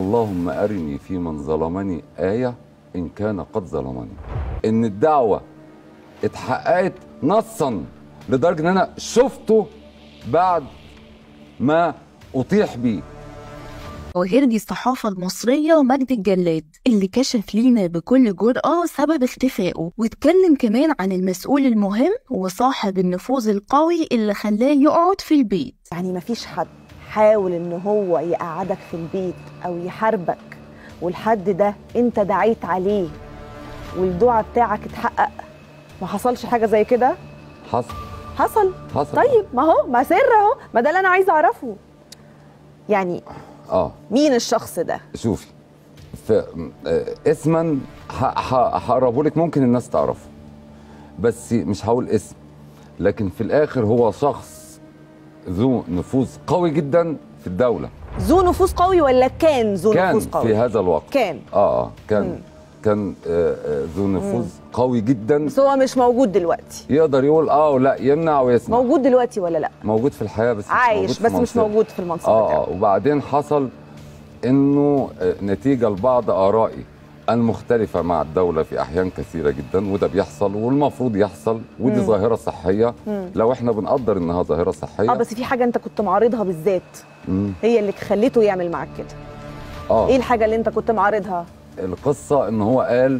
اللهم أرني في من ظلمني آية إن كان قد ظلمني إن الدعوة اتحققت نصا لدرجة إن أنا شفته بعد ما أطيح بيه وهرجي الصحافة المصرية مجد الجلاد اللي كشف لينا بكل جرأة سبب اختفائه واتكلم كمان عن المسؤول المهم وصاحب النفوذ القوي اللي خلاه يقعد في البيت يعني مفيش حد حاول ان هو يقعدك في البيت او يحاربك والحد ده انت دعيت عليه والدعاء بتاعك اتحقق ما حصلش حاجه زي كده حصل حصل حصل طيب ما هو ما سر اهو ما ده اللي انا عايزه اعرفه يعني آه مين الشخص ده شوفي في آه، اسما هقربه لك ممكن الناس تعرفه بس مش هقول اسم لكن في الاخر هو شخص ذو نفوذ قوي جدا في الدوله ذو نفوذ قوي ولا كان ذو كان نفوذ قوي في هذا الوقت كان اه اه كان مم. كان آه آه ذو نفوذ قوي جدا بس هو مش موجود دلوقتي يقدر يقول اه ولا يمنع ويسمع موجود دلوقتي ولا لا موجود في الحياه بس مش عايش موجود في بس مش منصب. موجود في المنصب اه بتاعه اه وبعدين حصل انه آه، نتيجه لبعض ارائي المختلفة مع الدولة في أحيان كثيرة جدا وده بيحصل والمفروض يحصل ودي ظاهرة صحية لو احنا بنقدر إنها ظاهرة صحية اه بس في حاجه انت كنت معارضها بالذات مم. هي اللي خليته يعمل معاك كده اه ايه الحاجه اللي انت كنت معارضها القصة إن هو قال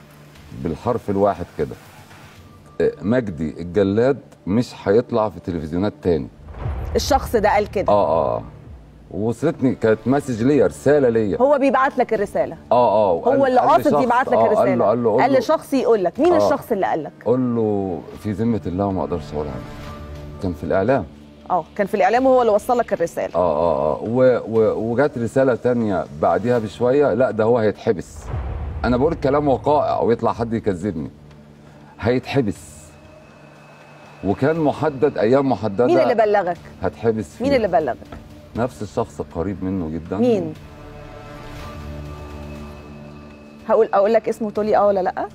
بالحرف الواحد كده آه، مجدي الجلاد مش هيطلع في تلفزيونات تاني الشخص ده قال كده اه اه وصلتني كانت مسج ليا رسالة ليا هو بيبعت لك الرساله اه اه وقال- هو اللي قال لي قاصد شخص- يبعت لك آه، الرساله قال له قال له قال قال له لشخص يقول لك مين آه. الشخص اللي قال لك قول له في ذمة الله ما اقدرش اقول عنه كان في الاعلام اه كان في الاعلام وهو اللي وصل لك الرساله اه اه اه و- و- وجات رسالة تانية بعديها بشوية لا ده هو هيتحبس انا بقول كلام وقائع ويطلع حد يكذبني هيتحبس وكان محدد ايام محددة مين اللي بلغك هتحبس فيه مين اللي بلغك نفس الشخص القريب منه جدا مين هقول اقول لك اسمه تقول لي اه ولا لا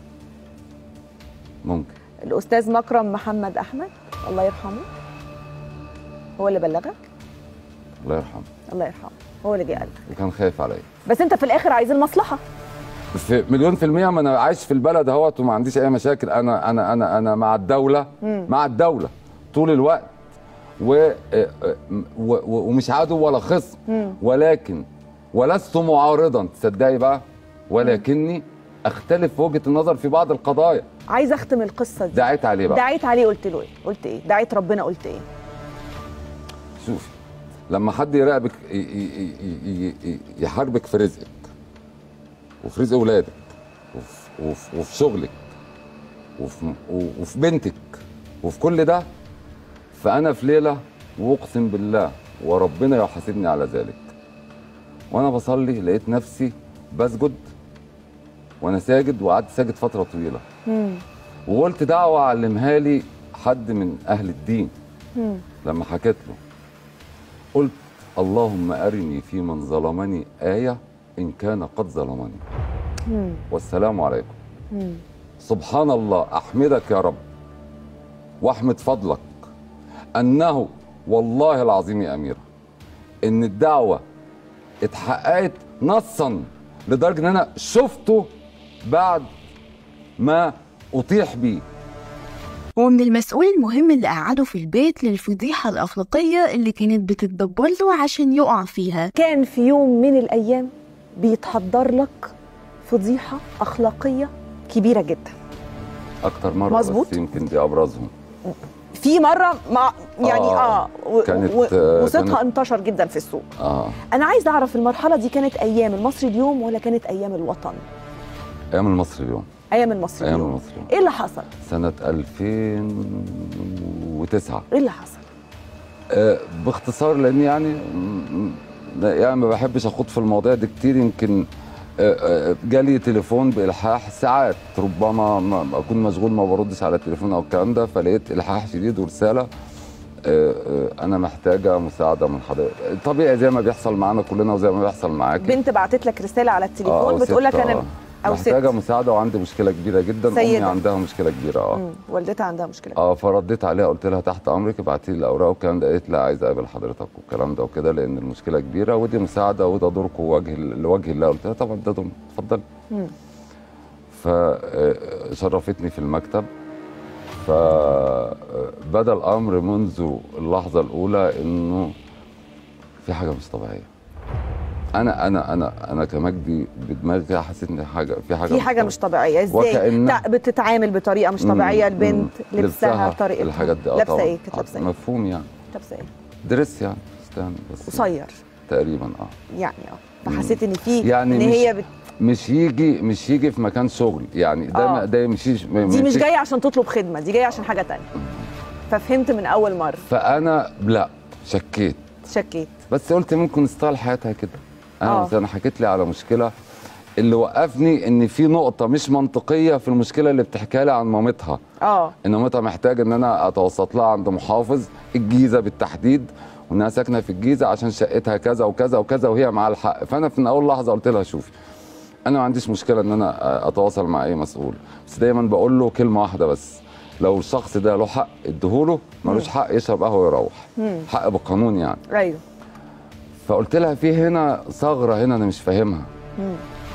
ممكن الاستاذ مكرم محمد احمد الله يرحمه هو اللي بلغك الله يرحمه الله يرحمه هو اللي جه قال لك. وكان خايف عليا بس انت في الاخر عايز المصلحه في مليون في المية ما انا عايش في البلد اهوت وما عنديش اي مشاكل انا انا انا انا مع الدولة مع الدولة طول الوقت و آه، آه، و- و- ومش عدو ولا خصم ولكن ولست معارضا تصدقي بقى ولكني اختلف في وجهة النظر في بعض القضايا عايز اختم القصه دي دعيت عليه بقى دعيت عليه قلت له ايه قلت ايه دعيت ربنا قلت ايه شوفي لما حد يراقبك ي- ي- ي- ي- ي- يحاربك في رزقك وفي رزق اولادك وفي, وفي, وفي شغلك وفي, وفي بنتك وفي كل ده فانا في ليله واقسم بالله وربنا يحاسبني على ذلك وانا بصلي لقيت نفسي بسجد وانا ساجد وقعدت ساجد فتره طويله وقلت دعوه علمها لي حد من اهل الدين لما حكيت له قلت اللهم أرني في من ظلمني آية إن كان قد ظلمني والسلام عليكم سبحان الله أحمدك يا رب وأحمد فضلك أنه والله العظيم يا أميرة إن الدعوة اتحققت نصا لدرجة إن أنا شفته بعد ما أطيح بيه ومن المسؤول المهم اللي قعده في البيت للفضيحة الأخلاقية اللي كانت بتتدبر له عشان يقع فيها كان في يوم من الايام بيتحضر لك فضيحه اخلاقيه كبيره جدا أكتر مرة مظبوط. بس يمكن دي أبرزهم في مره مع يعني آه، اه, و- كانت- و- آه، وصوتها كانت- انتشر جدا في السوق آه انا عايز اعرف المرحله دي كانت ايام المصري اليوم ولا كانت ايام الوطن أيام المصري اليوم ايام المصري أيام اليوم المصري اليوم ايه اللي حصل سنة 2009 ايه اللي حصل آه، باختصار لأن يعني م- م- يعني ما بحبش أخوض في المواضيع دي كتير يمكن آه، آه، جالي تليفون بإلحاح ساعات ربما ما أكون مشغول ما بردش على التليفون أو الكلام ده فلقيت إلحاح شديد ورسالة آه، آه، أنا محتاجة مساعدة من حضرتك طبيعي زي ما بيحصل معانا كلنا وزي ما بيحصل معاكي بنت بعتت لك رساله على التليفون آه، بتقول لك ست، انا آه. او محتاجه ست مساعده وعندي مشكله كبيره جدا امي سيدة. عندها مشكله كبيره اه مم. والدتها عندها مشكله اه فرديت عليها قلت لها تحت امرك ابعتي لي الاوراق والكلام ده قالت لا عايز اقابل حضرتك والكلام ده وكده لان المشكله كبيره ودي مساعده وده دوركم وجه لوجه الله قلت لها طبعا ده دور اتفضلي مم. فشرفتني في المكتب فبدا الامر منذ اللحظه الاولى انه في حاجه مش طبيعيه انا انا انا انا كمجدي بدماغي كده حسيت ان حاجه في حاجه في حاجه مش طبيعيه ازاي وكأن- تع- بتتعامل بطريقه مش مم، طبيعيه مم. البنت لبسها لبسها طريقتها الحاجات دي اه لابسه طبعاً. ايه كانت لابسه ايه مفهوم يعني لابسه ايه درس يعني استنى بس قصير تقريبا اه يعني اه فحسيت ان في يعني ان مش- هي بت... مش يجي مش يجي في مكان شغل يعني ده آه. ما ده يمشيش ما دي مش يمشيش. جايه عشان تطلب خدمه دي جايه عشان حاجه تانية ففهمت من اول مره فانا لا شكيت شكيت بس قلت ممكن ستايل حياتها كده انا آه. بس انا حكيت لي على مشكله اللي وقفني ان في نقطه مش منطقيه في المشكله اللي بتحكيها لي عن مامتها اه ان مامتها محتاج ان انا اتوسط لها عند محافظ الجيزه بالتحديد وانها ساكنه في الجيزه عشان شقتها كذا وكذا وكذا وهي معاها الحق فانا في اول لحظه قلت لها شوفي انا ما عنديش مشكله ان انا اتواصل مع اي مسؤول بس دايما بقول له كلمه واحده بس لو الشخص ده له حق اديهوله ملوش حق يشرب قهوه ويروح مم. حق بالقانون يعني ايوه فقلت لها في هنا ثغره هنا انا مش فاهمها مم.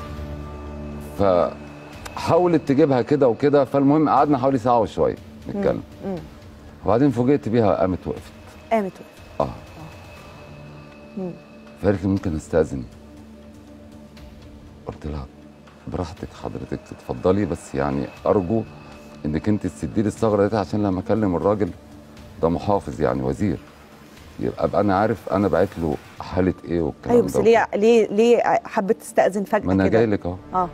فحاولت تجيبها كده وكده فالمهم قعدنا حوالي ساعه وشويه نتكلم مم. وبعدين فوجئت بيها قامت وقفت قامت اه مم. فقالت لي ممكن استاذن قلت لها براحتك حضرتك اتفضلي بس يعني ارجو انك انت تسدي لي الثغره دي عشان لما اكلم الراجل ده محافظ يعني وزير يبقى ابقى انا عارف انا بعت له حاله ايه والكلام ايوه بس ده ليه ليه ليه حبيت تستاذن فجاه ما انا كده جاي لك اهو اه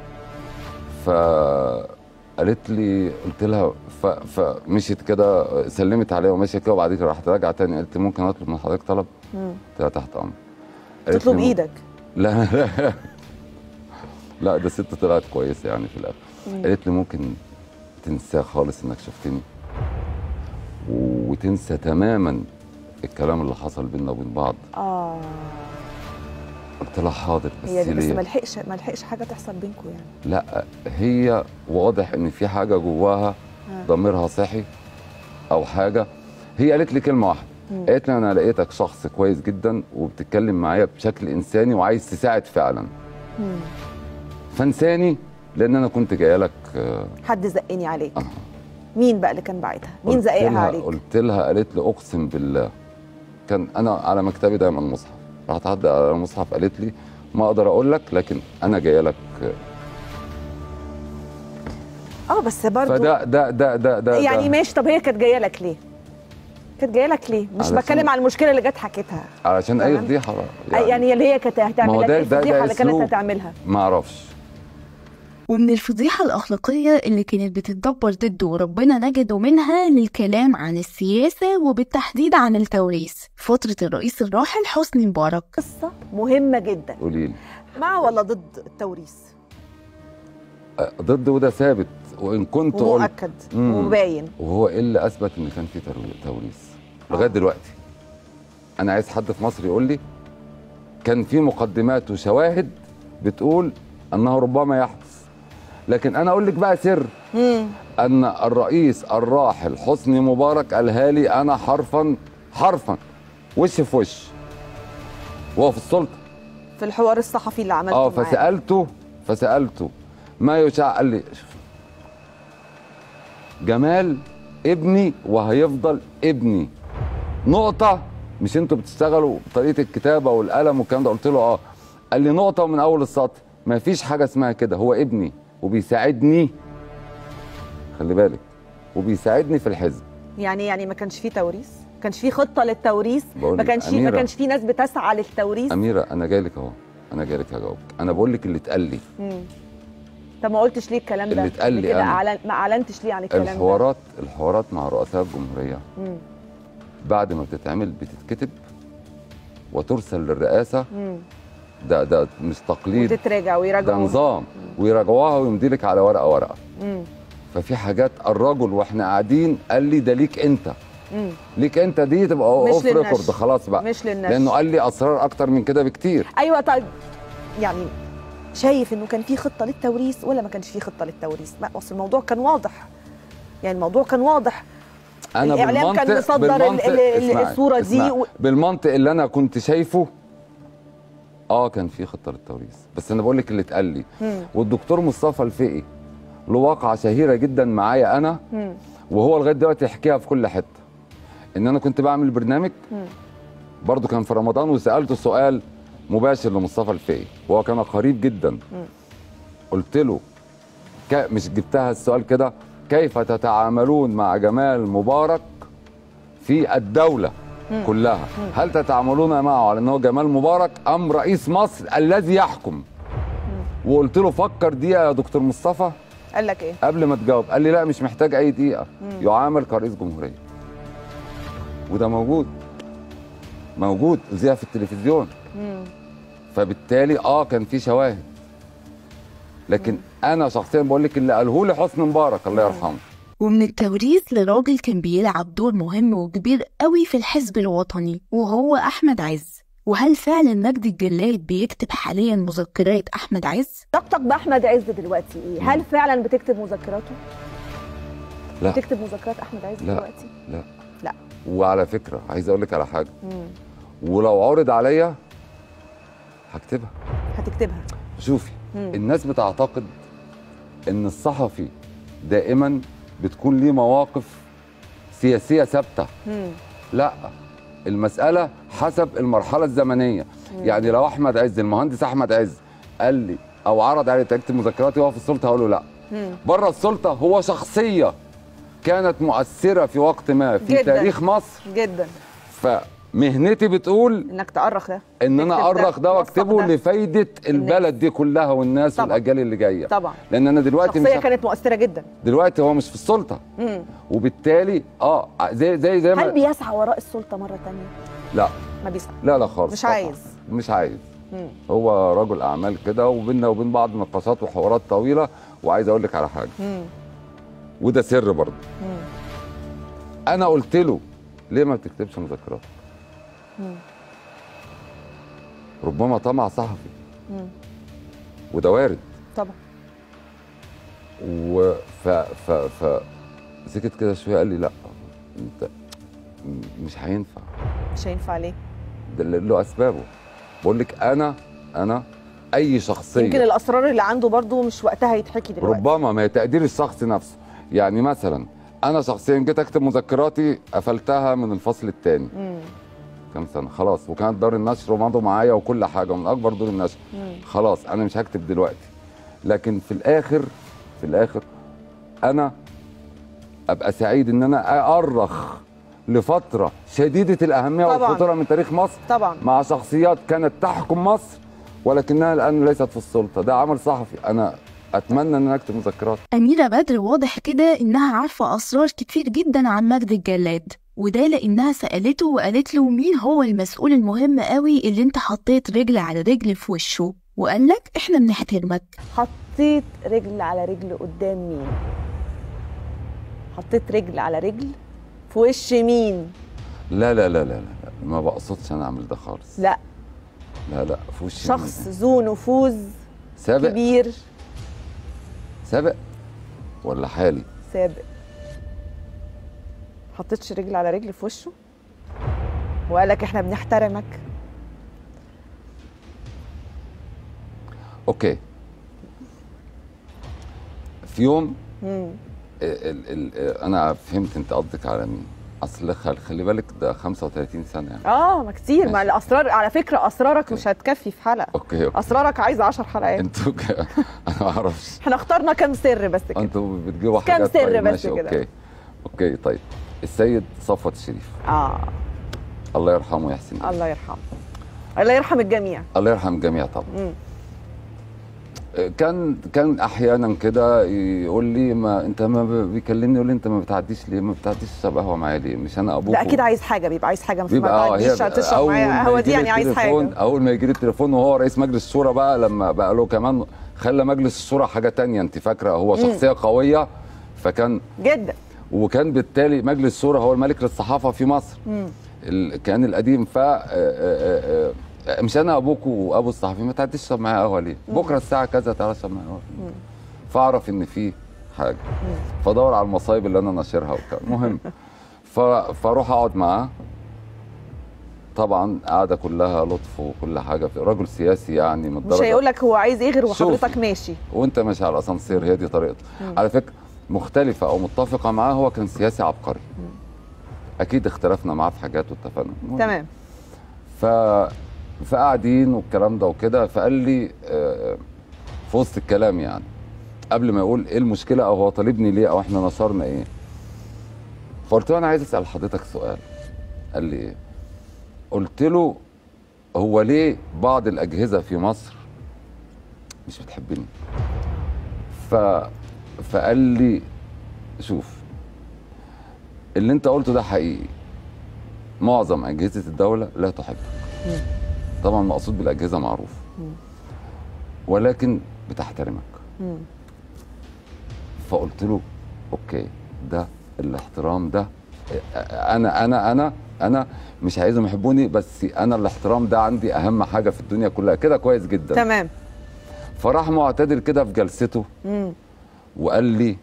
فقالت لي قلت لها ف... فمشيت كده سلمت عليها ومشيت كده وبعد كده راحت راجعه تاني قالت لي ممكن اطلب من حضرتك طلب مم. قلت لها تحت امر قالت تطلب لي ايدك لا لا لا ده ست طلعت كويسه يعني في الاخر مم. قالت لي ممكن تنسى خالص انك شفتني وتنسى تماما الكلام اللي حصل بينا وبين بعض اه قلت لها حاضر بس هي دي بس ليه ما لحقش ما لحقش حاجه تحصل بينكم يعني لا هي واضح ان في حاجه جواها آه. ضميرها صحي او حاجه هي قالت لي كلمه واحده مم. قالت لي انا لقيتك شخص كويس جدا وبتتكلم معايا بشكل انساني وعايز تساعد فعلا مم. فانساني لان انا كنت جايه لك آه، حد زقني عليك آه. مين بقى اللي كان باعتها مين قلت زقها لها- عليك قلت لها قالت لي اقسم بالله كان انا على مكتبي دايما مصحف راحت عدى على المصحف قالت لي ما اقدر اقول لك لكن انا جايه لك آه، اه بس برضه فده ده ده ده ده يعني ده ماشي طب هي كانت جايه لك ليه كانت جايه لك ليه مش علشان- بتكلم على المشكله اللي جت حكيتها علشان اي تمام. فضيحه يعني, يعني اللي هي كانت ما هو هتعمل لك ده- إيه ده- ده الفضيحه اللي كانت أسلوب. هتعملها ما اعرفش ومن الفضيحة الأخلاقية اللي كانت بتتدبر ضده ربنا نجده منها للكلام عن السياسة وبالتحديد عن التوريث فترة الرئيس الراحل حسني مبارك قصه مهمه جدا قولي لي مع ولا ضد التوريث آه، ضد وده ثابت وان كنت قلت ومؤكد مم. ومباين وهو ايه اللي اثبت ان كان في ترو- توريث لغايه دلوقتي انا عايز حد في مصر يقول لي كان في مقدمات وشواهد بتقول انه ربما يحدث لكن انا اقول لك بقى سر مم. ان الرئيس الراحل حسني مبارك قالها لي انا حرفا حرفا وش في وش وهو في السلطه في الحوار الصحفي اللي عملته اه معاه. فسالته فسالته ما يشاع قال لي شوف، جمال ابني وهيفضل ابني نقطه مش انتوا بتشتغلوا بطريقه الكتابه والقلم والكلام ده قلت له اه قال لي نقطه ومن اول السطر ما فيش حاجه اسمها كده هو ابني وبيساعدني خلي بالك وبيساعدني في الحزب يعني يعني ما كانش فيه توريث ما كانش فيه خطه للتوريث بقول ما لك كانش فيه ما أميرة- كانش فيه ناس بتسعى للتوريث اميره انا جاي لك اهو انا جاي لك هجاوبك انا بقول لك اللي اتقال لي مم. طب ما قلتش ليه الكلام ده اللي اتقال لي كده أنا. أعلن... ما اعلنتش ليه عن الكلام الحوارات الحوارات مع رؤساء الجمهوريه ده مم. بعد ما بتتعمل بتتكتب وترسل للرئاسه مم. ده ده مش تقليد وتتراجع ده ويراجعوا نظام ويراجعوها ويمضي لك على ورقه ورقه مم. ففي حاجات الرجل واحنا قاعدين قال لي ده ليك انت مم. ليك انت دي تبقى مش اوف ريكورد للنشر. خلاص بقى مش للنشر لانه قال لي اسرار اكتر من كده بكتير ايوه طيب يعني شايف انه كان في خطه للتوريث ولا ما كانش في خطه للتوريث ما اصل الموضوع كان واضح يعني الموضوع كان واضح انا الإعلام كان بالمنطق- مصدر ال- بالمنطق- ال- ال- اسمعي- الصورة دي اسمعي. و- بالمنطق اللي انا كنت شايفه اه كان في خطه للتوريث بس انا بقول لك اللي اتقال لي مم. والدكتور مصطفى الفقي له واقعه شهيره جدا معايا انا مم. وهو لغايه دلوقتي يحكيها في كل حته ان انا كنت بعمل برنامج مم. برضه كان في رمضان وسالته سؤال مباشر لمصطفى الفقي وهو كان قريب جدا قلت له ك... مش جبتها السؤال كده كيف تتعاملون مع جمال مبارك في الدولة كلها هل تتعاملون معه على انه جمال مبارك ام رئيس مصر الذي يحكم وقلت له فكر دقيقة يا دكتور مصطفى قال لك ايه قبل ما تجاوب قال لي لا مش محتاج اي دقيقة يعامل كرئيس جمهورية وده موجود موجود اذيع في التلفزيون مم. فبالتالي اه كان في شواهد لكن انا شخصيا بقول لك اللي قاله لي حسني مبارك الله يرحمه ومن التوريث لراجل كان بيلعب دور مهم وكبير قوي في الحزب الوطني وهو أحمد عز وهل فعلا مجدي الجلاد بيكتب حاليا مذكرات أحمد عز؟ علاقتك باحمد عز دلوقتي ايه هل فعلا بتكتب مذكراته لا بتكتب مذكرات احمد عز لا. دلوقتي لا لا وعلى فكره عايز اقول لك على حاجه مم. ولو عرض عليا هكتبها هتكتبها شوفي مم. الناس بتعتقد ان الصحفي دائما بتكون ليه مواقف سياسيه ثابته مم. لا المسألة حسب المرحلة الزمنية يعني لو أحمد عز المهندس أحمد عز قال لي أو عرض علي تكتب مذكراتي وهو في السلطة هقول له لا مم. بره السلطة هو شخصية كانت مؤثرة في وقت ما في جداً. تاريخ مصر جدا فمهنتي بتقول انك تأرخ ده ان انا تكتب ده، ارخ ده توثق واكتبه ده. لفايده البلد دي كلها والناس طبعاً. والاجيال اللي جايه طبعا لان انا دلوقتي شخصيه مش كانت مؤثره جدا دلوقتي هو مش في السلطه مم. وبالتالي اه زي زي زي هل ما بيسعى وراء السلطه مره تانية لا ما بيسعى لا لا خالص مش طبعاً. عايز. مش عايز مم. هو رجل اعمال كده وبيننا وبين بعض نقاشات وحوارات طويله وعايز اقول لك على حاجه مم. وده سر برضه مم. انا قلت له ليه ما بتكتبش مذكرات مم. ربما طمع صحفي مم. وده وارد طبعا و ف ف ف سكت كده شويه قال لي لا انت م- مش هينفع مش هينفع ليه ده اللي له اسبابه بقول لك انا انا اي شخصيه يمكن الاسرار اللي عنده برضو مش وقتها يتحكي دلوقتي ربما ما هي تقدير الشخص نفسه يعني مثلا انا شخصيا جيت اكتب مذكراتي قفلتها من الفصل الثاني مم. كام سنه خلاص وكانت دار النشر ومضوا معايا وكل حاجه من اكبر دور النشر مم. خلاص انا مش هكتب دلوقتي لكن في الاخر في الاخر انا ابقى سعيد ان انا ارخ لفتره شديده الاهميه طبعاً. والخطوره من تاريخ مصر طبعا مع شخصيات كانت تحكم مصر ولكنها الان ليست في السلطه ده عمل صحفي انا اتمنى ان انا اكتب مذكرات أميرة بدر واضح كده إنها عارفة أسرار كتير جدا عن مجدي الجلاد وده لأنها سألته وقالت له مين هو المسؤول المهم قوي اللي انت حطيت رجل على رجل في وشه وقال لك احنا بنحترمك حطيت رجل على رجل قدام مين حطيت رجل على رجل في وش مين لا لا لا لا لا ما بقصدش انا اعمل ده خالص لا لا لا في وش شخص ذو نفوذ سابق كبير سابق ولا حالي سابق حطيتش رجل على رجل في وشه وقال لك احنا بنحترمك اوكي في يوم مم. ال ال انا فهمت انت قصدك على مين اصل خل- خلي بالك ده 35 سنه يعني اه ما كتير ما ماشي. الاسرار على فكره اسرارك مش هتكفي في حلقه اوكي اوكي اسرارك عايزه 10 حلقات انتوا ك... انا ما اعرفش احنا اخترنا كام سر بس كده انتوا بتجيبوا كام حاجات سر طيب بس ماشي كده. اوكي اوكي طيب السيد صفوت الشريف اه الله يرحمه ويحسن إليه. الله يرحمه الله يرحم الجميع الله يرحم الجميع طبعا مم. كان كان احيانا كده يقول لي ما انت ما ب- بيكلمني يقول لي انت ما بتعديش ليه ما بتعديش تشرب قهوه معايا ليه مش انا ابوك لا اكيد عايز حاجه بيبقى عايز حاجه مش بيبقى ما اه هي تعديش تشرب أول معايا ما قهوه دي يجيلي يعني عايز التليفون- حاجه اول ما يجي لي التليفون وهو رئيس مجلس الشورى بقى لما بقى له كمان خلى مجلس الشورى حاجه تانية انت فاكره هو شخصيه قويه فكان جدا وكان بالتالي مجلس الشورى هو الملك للصحافه في مصر مم. ال- كان القديم ف آه، آه، آه، مش انا ابوك وابو الصحفي ما تعديش تشرب معايا قهوه ليه؟ بكره الساعه كذا تعالى اشرب معايا قهوه فاعرف ان في حاجه فادور على المصايب اللي انا ناشرها وبتاع المهم ف... فاروح اقعد معاه طبعا قاعده كلها لطف وكل حاجه في رجل سياسي يعني من مش الدرجه هيقول لك هو عايز ايه غير وحضرتك شوفي. ماشي وانت ماشي على الاسانسير هي دي طريقته على فكره مختلفه او متفقه معاه هو كان سياسي عبقري اكيد اختلفنا معاه في حاجات واتفقنا المهم. تمام ف فقاعدين والكلام ده وكده فقال لي آه، في وسط الكلام يعني قبل ما يقول ايه المشكله او هو طالبني ليه او احنا نشرنا ايه فقلت له انا عايز اسال حضرتك سؤال قال لي ايه قلت له هو ليه بعض الاجهزه في مصر مش بتحبني ف فقال لي شوف اللي انت قلته ده حقيقي معظم اجهزه الدوله لا تحبك طبعا مقصود بالاجهزه معروف ولكن بتحترمك مم. فقلت له اوكي ده الاحترام ده انا انا انا انا مش عايزهم يحبوني بس انا الاحترام ده عندي اهم حاجه في الدنيا كلها كده كويس جدا تمام فراح معتدل كده في جلسته مم. وقال لي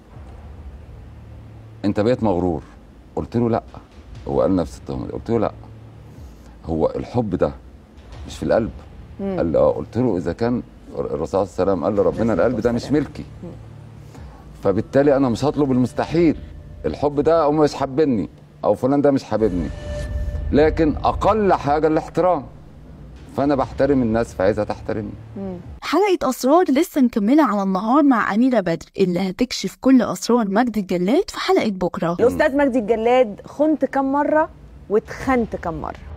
انت بقيت مغرور قلت له لا هو قال نفس التهمه دي قلت له لا هو الحب ده مش في القلب قال لي اه قلت له اذا كان الرسول صلى الله عليه وسلم قال لربنا القلب ده مش ملكي فبالتالي انا مش هطلب المستحيل الحب ده هم مش حابيني او فلان ده مش حاببني لكن اقل حاجه الاحترام فانا بحترم الناس فعايزها تحترمني حلقة أسرار لسه مكملة على النهار مع أميرة بدر اللي هتكشف كل أسرار مجد الجلاد في حلقة بكرة الاستاذ مجدي الجلاد خنت كم مره واتخنت كم مره